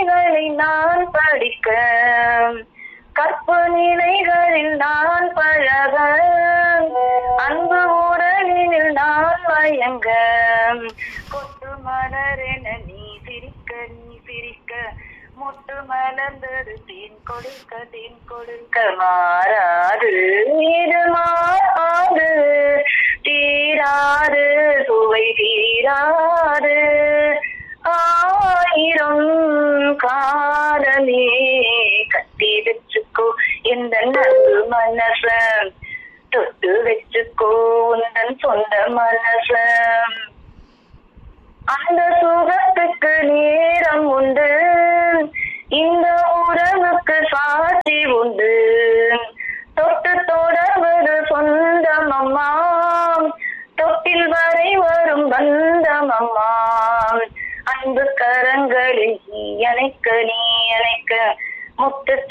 கவிதைகளை நான் படிக்க கற்பு நிலைகளில் நான் பழக அன்பு உடலில் நான் மயங்க கொட்டு மலரென நீ சிரிக்க நீ சிரிக்க முட்டு மலர்ந்தது தேன் கொடுக்க தேன் கொடுக்க மாறாது இது மாறாது தீராது சுவை தீராது ஆயிரம் காலமே கட்டி வச்சுக்கோ இந்த நன்பு மனச தொட்டு வச்சுக்கோ உந்தன் சொந்த மனச அந்த சுகத்துக்கு நேரம் உண்டு இந்த உறவுக்கு சாட்சி உண்டு தொட்டு தொடர்வது சொந்தம் அம்மா தொட்டில் வரை வரும் பந்தம் அம்மா அன்பு கரங்களில் நீ அணைக்க நீ அணைக்க முத்து